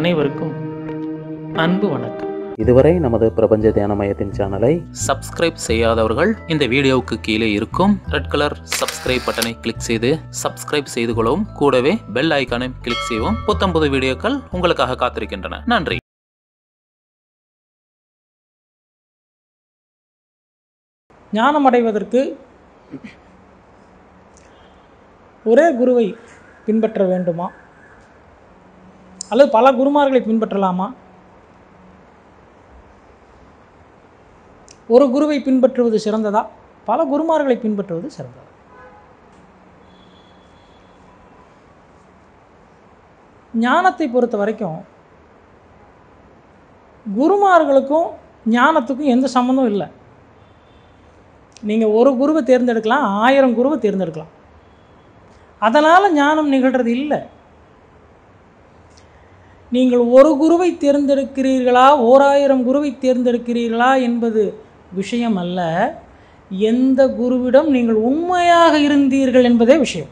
அனைவருக்கும் அன்பு வணக்கம் இதுவரை நமது பிரபஞ்ச தியான மையத்தின் சேனலை சப்ஸ்கிரைப் செய்யாதவர்கள் இந்த வீடியோவுக்கு கீழே இருக்கும் ரெட் கலர் சப்ஸ்கிரைப் பட்டனை கிளிக் செய்து சப்ஸ்கிரைப் செய்து கொள்ளவும் கூடவே பெல் ஐக்கானை கிளிக் செய்யவும் புத்தம்புது வீடியோக்கள் உங்களுக்காக காத்திருக்கின்றன நன்றி ஞானம் அடைவதற்கு ஒரே குருவை பின்பற்ற வேண்டுமா அல்லது பல குருமார்களை பின்பற்றலாமா ஒரு குருவை பின்பற்றுவது சிறந்ததா பல குருமார்களை பின்பற்றுவது சிறந்ததா ஞானத்தை பொறுத்த வரைக்கும் குருமார்களுக்கும் ஞானத்துக்கும் எந்த சம்மந்தம் இல்லை நீங்கள் ஒரு குருவை தேர்ந்தெடுக்கலாம் ஆயிரம் குருவை தேர்ந்தெடுக்கலாம் அதனால் ஞானம் நிகழ்கிறது இல்லை நீங்கள் ஒரு குருவை தேர்ந்தெடுக்கிறீர்களா ஓர் ஆயிரம் குருவை தேர்ந்தெடுக்கிறீர்களா என்பது விஷயம் அல்ல எந்த குருவிடம் நீங்கள் உண்மையாக இருந்தீர்கள் என்பதே விஷயம்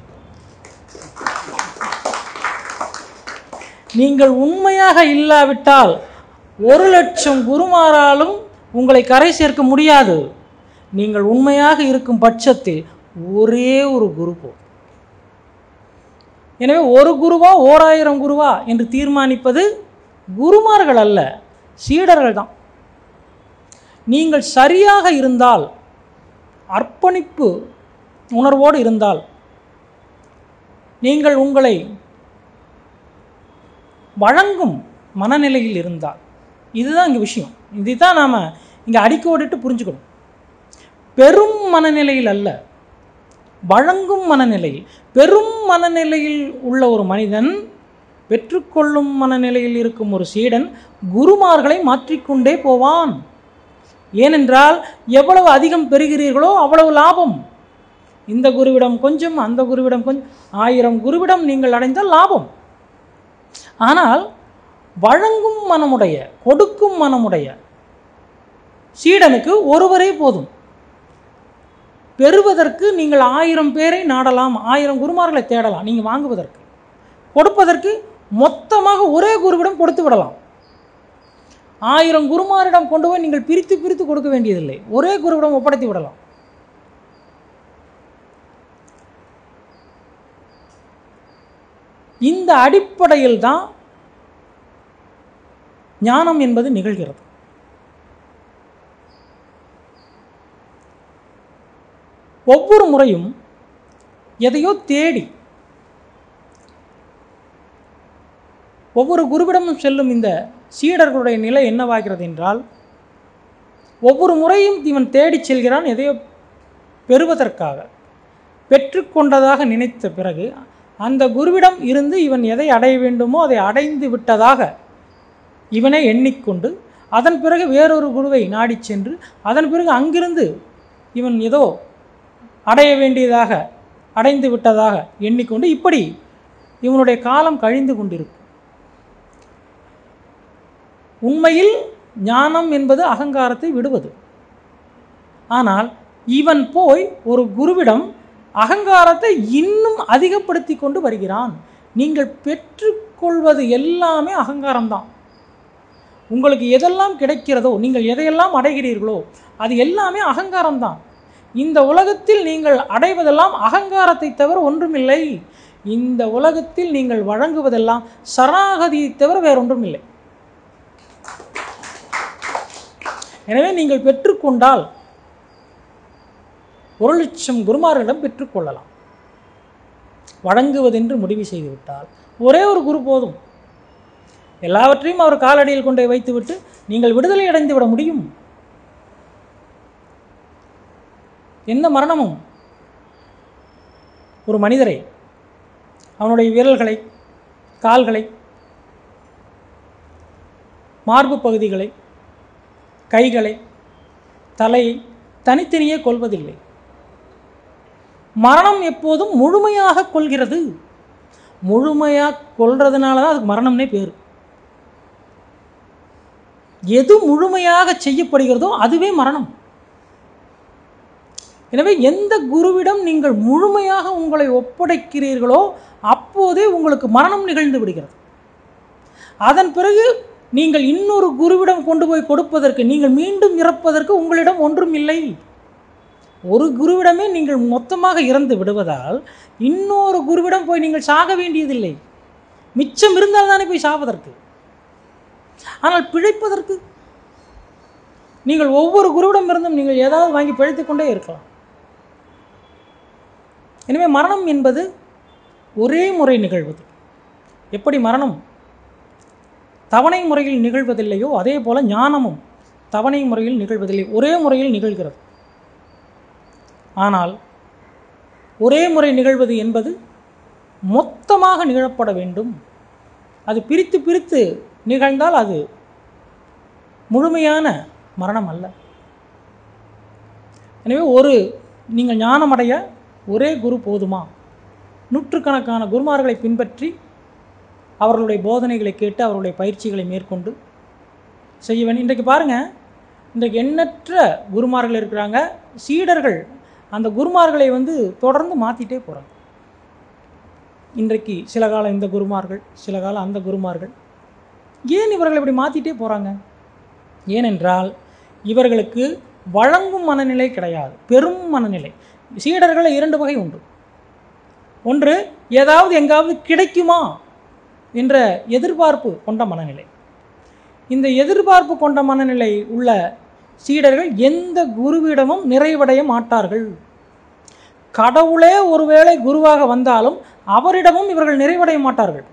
நீங்கள் உண்மையாக இல்லாவிட்டால் ஒரு லட்சம் குருமாராலும் உங்களை கரை சேர்க்க முடியாது நீங்கள் உண்மையாக இருக்கும் பட்சத்தில் ஒரே ஒரு குரு போதும் எனவே ஒரு குருவா ஓர் ஆயிரம் குருவா என்று தீர்மானிப்பது குருமார்கள் அல்ல சீடர்கள் தான் நீங்கள் சரியாக இருந்தால் அர்ப்பணிப்பு உணர்வோடு இருந்தால் நீங்கள் உங்களை வழங்கும் மனநிலையில் இருந்தால் இதுதான் இங்கே விஷயம் இதுதான் நாம் இங்கே அடிக்கோடிட்டு புரிஞ்சுக்கணும் பெரும் மனநிலையில் அல்ல வழங்கும் மனநிலையில் பெரும் மனநிலையில் உள்ள ஒரு மனிதன் பெற்றுக்கொள்ளும் மனநிலையில் இருக்கும் ஒரு சீடன் குருமார்களை மாற்றிக்கொண்டே போவான் ஏனென்றால் எவ்வளவு அதிகம் பெறுகிறீர்களோ அவ்வளவு லாபம் இந்த குருவிடம் கொஞ்சம் அந்த குருவிடம் கொஞ்சம் ஆயிரம் குருவிடம் நீங்கள் அடைந்தால் லாபம் ஆனால் வழங்கும் மனமுடைய கொடுக்கும் மனமுடைய சீடனுக்கு ஒருவரே போதும் பெறுவதற்கு நீங்கள் ஆயிரம் பேரை நாடலாம் ஆயிரம் குருமார்களை தேடலாம் நீங்கள் வாங்குவதற்கு கொடுப்பதற்கு மொத்தமாக ஒரே குருவிடம் கொடுத்து விடலாம் ஆயிரம் குருமாரிடம் கொண்டு போய் நீங்கள் பிரித்து பிரித்து கொடுக்க வேண்டியதில்லை ஒரே குருவிடம் ஒப்படைத்து விடலாம் இந்த அடிப்படையில் தான் ஞானம் என்பது நிகழ்கிறது ஒவ்வொரு முறையும் எதையோ தேடி ஒவ்வொரு குருவிடமும் செல்லும் இந்த சீடர்களுடைய நிலை என்னவாகிறது என்றால் ஒவ்வொரு முறையும் இவன் தேடிச் செல்கிறான் எதையோ பெறுவதற்காக பெற்றுக்கொண்டதாக நினைத்த பிறகு அந்த குருவிடம் இருந்து இவன் எதை அடைய வேண்டுமோ அதை அடைந்து விட்டதாக இவனை எண்ணிக்கொண்டு அதன் பிறகு வேறொரு குருவை நாடிச் சென்று அதன் பிறகு அங்கிருந்து இவன் ஏதோ அடைய வேண்டியதாக அடைந்து விட்டதாக எண்ணிக்கொண்டு இப்படி இவனுடைய காலம் கழிந்து கொண்டிருக்கும் உண்மையில் ஞானம் என்பது அகங்காரத்தை விடுவது ஆனால் இவன் போய் ஒரு குருவிடம் அகங்காரத்தை இன்னும் அதிகப்படுத்தி கொண்டு வருகிறான் நீங்கள் பெற்றுக்கொள்வது எல்லாமே அகங்காரம்தான் உங்களுக்கு எதெல்லாம் கிடைக்கிறதோ நீங்கள் எதையெல்லாம் அடைகிறீர்களோ அது எல்லாமே அகங்காரம்தான் இந்த உலகத்தில் நீங்கள் அடைவதெல்லாம் அகங்காரத்தை தவிர ஒன்றுமில்லை இந்த உலகத்தில் நீங்கள் வழங்குவதெல்லாம் சராகதியை தவிர வேறொன்றும் இல்லை எனவே நீங்கள் பெற்றுக்கொண்டால் ஒரு லட்சம் குருமார்களிடம் பெற்றுக்கொள்ளலாம் வழங்குவதென்று முடிவு செய்துவிட்டால் ஒரே ஒரு குரு போதும் எல்லாவற்றையும் அவர் காலடியில் கொண்டு வைத்துவிட்டு நீங்கள் விடுதலை அடைந்து விட முடியும் எந்த மரணமும் ஒரு மனிதரை அவனுடைய விரல்களை கால்களை மார்பு பகுதிகளை கைகளை தலையை தனித்தனியே கொள்வதில்லை மரணம் எப்போதும் முழுமையாக கொள்கிறது முழுமையாக கொள்றதுனால தான் அதுக்கு மரணம்னே பேர் எது முழுமையாக செய்யப்படுகிறதோ அதுவே மரணம் எனவே எந்த குருவிடம் நீங்கள் முழுமையாக உங்களை ஒப்படைக்கிறீர்களோ அப்போதே உங்களுக்கு மரணம் நிகழ்ந்து விடுகிறது அதன் பிறகு நீங்கள் இன்னொரு குருவிடம் கொண்டு போய் கொடுப்பதற்கு நீங்கள் மீண்டும் இறப்பதற்கு உங்களிடம் ஒன்றும் இல்லை ஒரு குருவிடமே நீங்கள் மொத்தமாக இறந்து விடுவதால் இன்னொரு குருவிடம் போய் நீங்கள் சாக வேண்டியதில்லை மிச்சம் இருந்தால் தானே போய் சாவதற்கு ஆனால் பிழைப்பதற்கு நீங்கள் ஒவ்வொரு குருவிடம் இருந்தும் நீங்கள் ஏதாவது வாங்கி பிழைத்துக் கொண்டே இருக்கலாம் எனவே மரணம் என்பது ஒரே முறை நிகழ்வது எப்படி மரணம் தவணை முறையில் நிகழ்வதில்லையோ அதே போல ஞானமும் தவணை முறையில் நிகழ்வதில்லை ஒரே முறையில் நிகழ்கிறது ஆனால் ஒரே முறை நிகழ்வது என்பது மொத்தமாக நிகழப்பட வேண்டும் அது பிரித்து பிரித்து நிகழ்ந்தால் அது முழுமையான மரணம் அல்ல எனவே ஒரு நீங்கள் ஞானமடைய ஒரே குரு போதுமா நூற்றுக்கணக்கான குருமார்களை பின்பற்றி அவர்களுடைய போதனைகளை கேட்டு அவர்களுடைய பயிற்சிகளை மேற்கொண்டு செய்ய வேண்டும் இன்றைக்கு பாருங்கள் இன்றைக்கு எண்ணற்ற குருமார்கள் இருக்கிறாங்க சீடர்கள் அந்த குருமார்களை வந்து தொடர்ந்து மாற்றிட்டே போகிறாங்க இன்றைக்கு சில காலம் இந்த குருமார்கள் சில காலம் அந்த குருமார்கள் ஏன் இவர்கள் இப்படி மாற்றிட்டே போகிறாங்க ஏனென்றால் இவர்களுக்கு வழங்கும் மனநிலை கிடையாது பெரும் மனநிலை சீடர்கள் இரண்டு வகை உண்டு ஒன்று ஏதாவது எங்காவது கிடைக்குமா என்ற எதிர்பார்ப்பு கொண்ட மனநிலை இந்த எதிர்பார்ப்பு கொண்ட மனநிலை உள்ள சீடர்கள் எந்த குருவிடமும் நிறைவடைய மாட்டார்கள் கடவுளே ஒருவேளை குருவாக வந்தாலும் அவரிடமும் இவர்கள் நிறைவடைய மாட்டார்கள்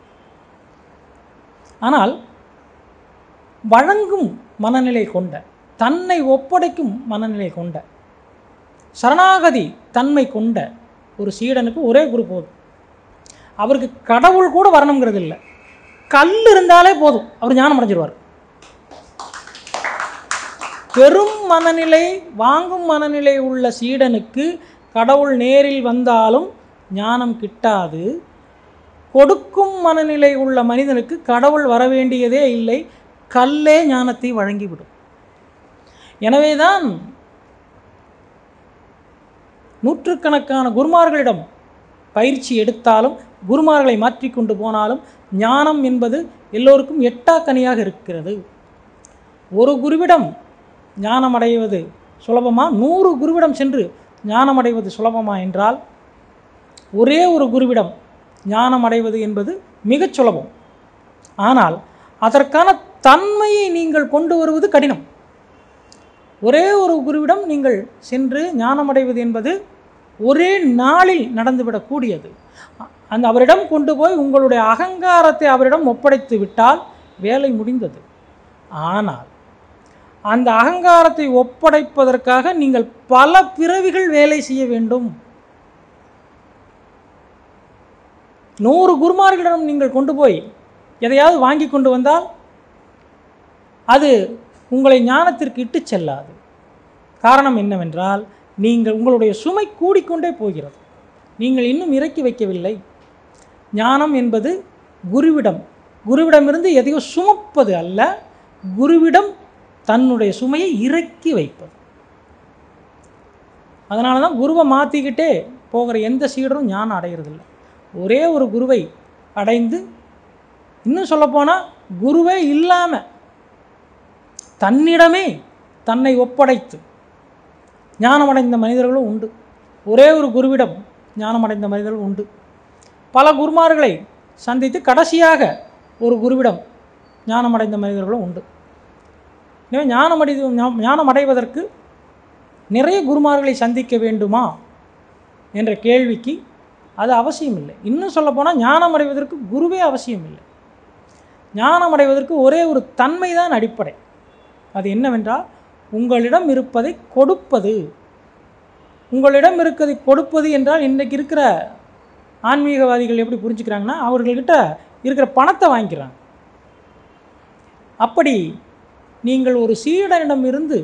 ஆனால் வழங்கும் மனநிலை கொண்ட தன்னை ஒப்படைக்கும் மனநிலை கொண்ட சரணாகதி தன்மை கொண்ட ஒரு சீடனுக்கு ஒரே குரு போதும் அவருக்கு கடவுள் கூட வரணுங்கிறது இல்லை கல் இருந்தாலே போதும் அவர் ஞானம் அடைஞ்சிருவார் பெரும் மனநிலை வாங்கும் மனநிலை உள்ள சீடனுக்கு கடவுள் நேரில் வந்தாலும் ஞானம் கிட்டாது கொடுக்கும் மனநிலை உள்ள மனிதனுக்கு கடவுள் வர வேண்டியதே இல்லை கல்லே ஞானத்தை வழங்கிவிடும் எனவேதான் நூற்றுக்கணக்கான குருமார்களிடம் பயிற்சி எடுத்தாலும் குருமார்களை மாற்றிக்கொண்டு போனாலும் ஞானம் என்பது எல்லோருக்கும் எட்டாக்கனியாக இருக்கிறது ஒரு குருவிடம் ஞானம் அடைவது சுலபமா நூறு குருவிடம் சென்று ஞானம் அடைவது சுலபமா என்றால் ஒரே ஒரு குருவிடம் ஞானம் அடைவது என்பது மிகச் சுலபம் ஆனால் அதற்கான தன்மையை நீங்கள் கொண்டு வருவது கடினம் ஒரே ஒரு குருவிடம் நீங்கள் சென்று ஞானம் அடைவது என்பது ஒரே நாளில் நடந்துவிடக்கூடியது அந்த அவரிடம் கொண்டு போய் உங்களுடைய அகங்காரத்தை அவரிடம் ஒப்படைத்து விட்டால் வேலை முடிந்தது ஆனால் அந்த அகங்காரத்தை ஒப்படைப்பதற்காக நீங்கள் பல பிறவிகள் வேலை செய்ய வேண்டும் நூறு குருமார்களிடம் நீங்கள் கொண்டு போய் எதையாவது வாங்கி கொண்டு வந்தால் அது உங்களை ஞானத்திற்கு இட்டுச் செல்லாது காரணம் என்னவென்றால் நீங்கள் உங்களுடைய சுமை கூடிக்கொண்டே போகிறது நீங்கள் இன்னும் இறக்கி வைக்கவில்லை ஞானம் என்பது குருவிடம் குருவிடமிருந்து எதையோ சுமப்பது அல்ல குருவிடம் தன்னுடைய சுமையை இறக்கி வைப்பது அதனால தான் குருவை மாற்றிக்கிட்டே போகிற எந்த சீடரும் ஞானம் அடைகிறதில்ல ஒரே ஒரு குருவை அடைந்து இன்னும் சொல்லப்போனால் குருவே இல்லாமல் தன்னிடமே தன்னை ஒப்படைத்து ஞானமடைந்த மனிதர்களும் உண்டு ஒரே ஒரு குருவிடம் ஞானமடைந்த மனிதர்கள் உண்டு பல குருமார்களை சந்தித்து கடைசியாக ஒரு குருவிடம் ஞானமடைந்த மனிதர்களும் உண்டு எனவே ஞானமடை ஞானம் அடைவதற்கு நிறைய குருமார்களை சந்திக்க வேண்டுமா என்ற கேள்விக்கு அது அவசியம் இல்லை இன்னும் சொல்லப்போனால் ஞானம் அடைவதற்கு குருவே அவசியம் இல்லை ஞானம் அடைவதற்கு ஒரே ஒரு தன்மை தான் அடிப்படை அது என்னவென்றால் உங்களிடம் இருப்பதை கொடுப்பது உங்களிடம் இருக்கிறதை கொடுப்பது என்றால் இன்றைக்கு இருக்கிற ஆன்மீகவாதிகள் எப்படி புரிஞ்சுக்கிறாங்கன்னா அவர்கள்கிட்ட இருக்கிற பணத்தை வாங்கிக்கிறாங்க அப்படி நீங்கள் ஒரு சீடனிடமிருந்து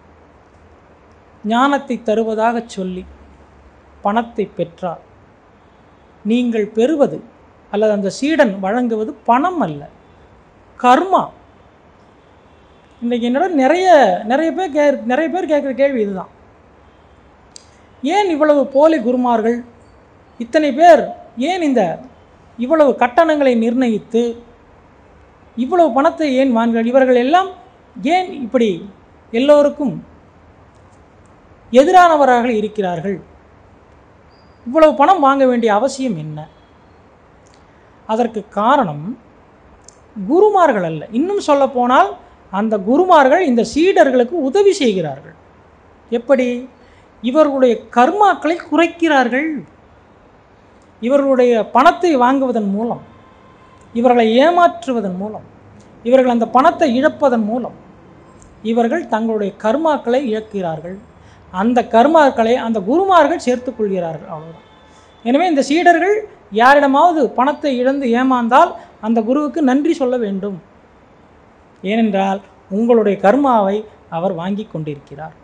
ஞானத்தை தருவதாக சொல்லி பணத்தை பெற்றால் நீங்கள் பெறுவது அல்லது அந்த சீடன் வழங்குவது பணம் அல்ல கர்மா இன்றைக்கி என்னோட நிறைய நிறைய பேர் கே நிறைய பேர் கேட்குற கேள்வி இதுதான் ஏன் இவ்வளவு போலி குருமார்கள் இத்தனை பேர் ஏன் இந்த இவ்வளவு கட்டணங்களை நிர்ணயித்து இவ்வளவு பணத்தை ஏன் வாங்குகிறார் இவர்கள் எல்லாம் ஏன் இப்படி எல்லோருக்கும் எதிரானவராக இருக்கிறார்கள் இவ்வளவு பணம் வாங்க வேண்டிய அவசியம் என்ன அதற்கு காரணம் குருமார்கள் அல்ல இன்னும் சொல்லப்போனால் அந்த குருமார்கள் இந்த சீடர்களுக்கு உதவி செய்கிறார்கள் எப்படி இவர்களுடைய கர்மாக்களை குறைக்கிறார்கள் இவர்களுடைய பணத்தை வாங்குவதன் மூலம் இவர்களை ஏமாற்றுவதன் மூலம் இவர்கள் அந்த பணத்தை இழப்பதன் மூலம் இவர்கள் தங்களுடைய கர்மாக்களை இழக்கிறார்கள் அந்த கர்மாக்களை அந்த குருமார்கள் சேர்த்துக் கொள்கிறார்கள் அவ்வளவுதான் எனவே இந்த சீடர்கள் யாரிடமாவது பணத்தை இழந்து ஏமாந்தால் அந்த குருவுக்கு நன்றி சொல்ல வேண்டும் ஏனென்றால் உங்களுடைய கர்மாவை அவர் வாங்கி கொண்டிருக்கிறார்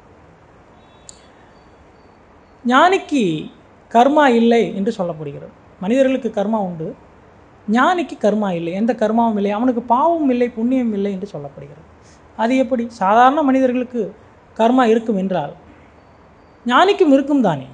ஞானிக்கு கர்மா இல்லை என்று சொல்லப்படுகிறது மனிதர்களுக்கு கர்மா உண்டு ஞானிக்கு கர்மா இல்லை எந்த கர்மாவும் இல்லை அவனுக்கு பாவம் இல்லை புண்ணியம் இல்லை என்று சொல்லப்படுகிறது அது எப்படி சாதாரண மனிதர்களுக்கு கர்மா இருக்கும் என்றால் ஞானிக்கும் இருக்கும் தானே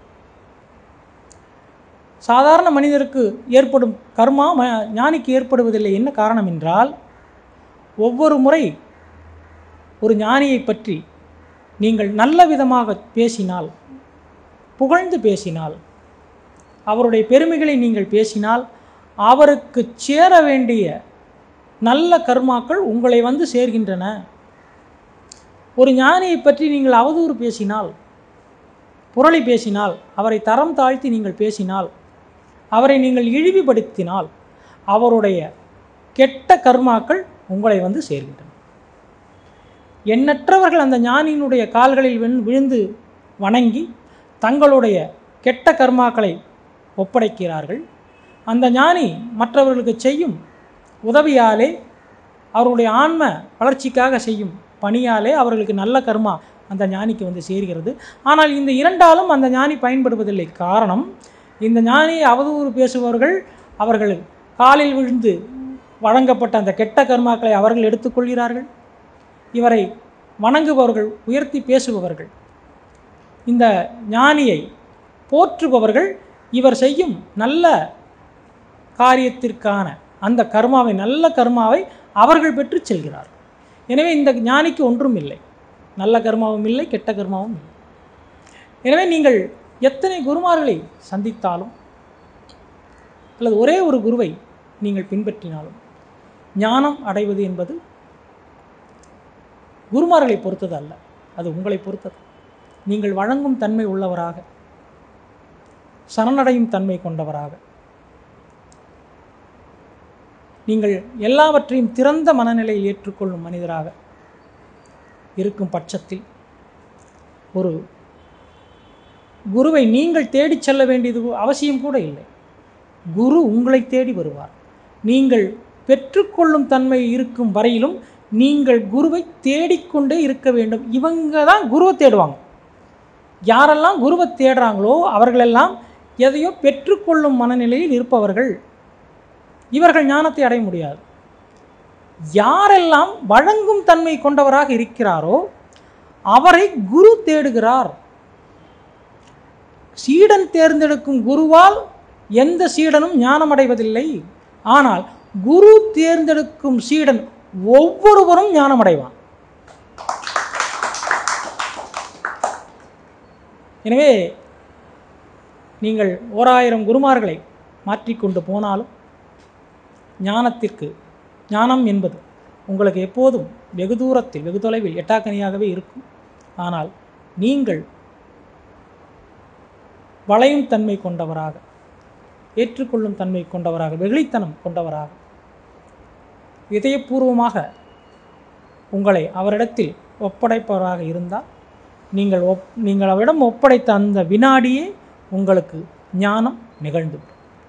சாதாரண மனிதருக்கு ஏற்படும் கர்மா ம- ஞானிக்கு ஏற்படுவதில்லை என்ன காரணம் என்றால் ஒவ்வொரு முறை ஒரு ஞானியை பற்றி நீங்கள் நல்ல விதமாக பேசினால் புகழ்ந்து பேசினால் அவருடைய பெருமைகளை நீங்கள் பேசினால் அவருக்கு சேர வேண்டிய நல்ல கர்மாக்கள் உங்களை வந்து சேர்கின்றன ஒரு ஞானியை பற்றி நீங்கள் அவதூறு பேசினால் புரளி பேசினால் அவரை தரம் தாழ்த்தி நீங்கள் பேசினால் அவரை நீங்கள் இழிவுபடுத்தினால் அவருடைய கெட்ட கர்மாக்கள் உங்களை வந்து சேர்கின்றன எண்ணற்றவர்கள் அந்த ஞானியினுடைய கால்களில் விழு- விழுந்து வணங்கி தங்களுடைய கெட்ட கர்மாக்களை ஒப்படைக்கிறார்கள் அந்த ஞானி மற்றவர்களுக்கு செய்யும் உதவியாலே அவருடைய ஆன்ம வளர்ச்சிக்காக செய்யும் பணியாலே அவர்களுக்கு நல்ல கர்மா அந்த ஞானிக்கு வந்து சேர்கிறது ஆனால் இந்த இரண்டாலும் அந்த ஞானி பயன்படுவதில்லை காரணம் இந்த ஞானியை அவதூறு பேசுபவர்கள் அவர்கள் காலில் விழுந்து வழங்கப்பட்ட அந்த கெட்ட கர்மாக்களை அவர்கள் எடுத்துக்கொள்கிறார்கள் இவரை வணங்குபவர்கள் உயர்த்தி பேசுபவர்கள் இந்த ஞானியை போற்றுபவர்கள் இவர் செய்யும் நல்ல காரியத்திற்கான அந்த கர்மாவை நல்ல கர்மாவை அவர்கள் பெற்றுச் செல்கிறார்கள் எனவே இந்த ஞானிக்கு ஒன்றும் இல்லை நல்ல கர்மாவும் இல்லை கெட்ட கர்மாவும் இல்லை எனவே நீங்கள் எத்தனை குருமார்களை சந்தித்தாலும் அல்லது ஒரே ஒரு குருவை நீங்கள் பின்பற்றினாலும் ஞானம் அடைவது என்பது குருமார்களை பொறுத்தது அல்ல அது உங்களை பொறுத்தது நீங்கள் வழங்கும் தன்மை உள்ளவராக சரணடையும் தன்மை கொண்டவராக நீங்கள் எல்லாவற்றையும் திறந்த மனநிலையில் ஏற்றுக்கொள்ளும் மனிதராக இருக்கும் பட்சத்தில் ஒரு குருவை நீங்கள் தேடிச் செல்ல வேண்டியது அவசியம் கூட இல்லை குரு உங்களை தேடி வருவார் நீங்கள் பெற்றுக்கொள்ளும் தன்மை இருக்கும் வரையிலும் நீங்கள் குருவை தேடிக்கொண்டே இருக்க வேண்டும் இவங்க தான் குருவை தேடுவாங்க யாரெல்லாம் குருவை தேடுறாங்களோ அவர்களெல்லாம் எதையோ பெற்றுக்கொள்ளும் மனநிலையில் இருப்பவர்கள் இவர்கள் ஞானத்தை அடைய முடியாது யாரெல்லாம் வழங்கும் தன்மை கொண்டவராக இருக்கிறாரோ அவரை குரு தேடுகிறார் சீடன் தேர்ந்தெடுக்கும் குருவால் எந்த சீடனும் ஞானம் அடைவதில்லை ஆனால் குரு தேர்ந்தெடுக்கும் சீடன் ஒவ்வொருவரும் ஞானம் அடைவான் எனவே நீங்கள் ஓராயிரம் குருமார்களை மாற்றிக்கொண்டு போனாலும் ஞானத்திற்கு ஞானம் என்பது உங்களுக்கு எப்போதும் வெகு தூரத்தில் வெகு தொலைவில் எட்டாக்கனியாகவே இருக்கும் ஆனால் நீங்கள் வளையும் தன்மை கொண்டவராக ஏற்றுக்கொள்ளும் தன்மை கொண்டவராக வெகுளித்தனம் கொண்டவராக இதயபூர்வமாக உங்களை அவரிடத்தில் ஒப்படைப்பவராக இருந்தால் நீங்கள் ஒப் நீங்கள் அவரிடம் ஒப்படைத்த அந்த வினாடியே உங்களுக்கு ஞானம் நிகழ்ந்துவிடும்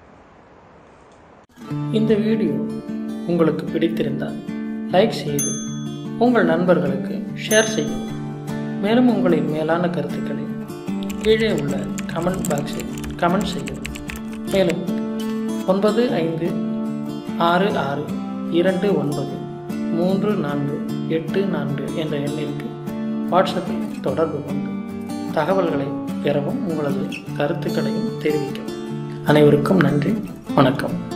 இந்த வீடியோ உங்களுக்கு பிடித்திருந்தால் லைக் செய்து உங்கள் நண்பர்களுக்கு ஷேர் செய்யவும் மேலும் உங்களின் மேலான கருத்துக்களை கீழே உள்ள கமெண்ட் பாக்ஸில் கமெண்ட் செய்யவும் மேலும் ஒன்பது ஐந்து ஆறு ஆறு இரண்டு ஒன்பது மூன்று நான்கு எட்டு நான்கு என்ற எண்ணிற்கு வாட்ஸ்அப்பில் தொடர்பு கொண்டு தகவல்களை பெறவும் உங்களது கருத்துக்களையும் தெரிவிக்கவும் அனைவருக்கும் நன்றி வணக்கம்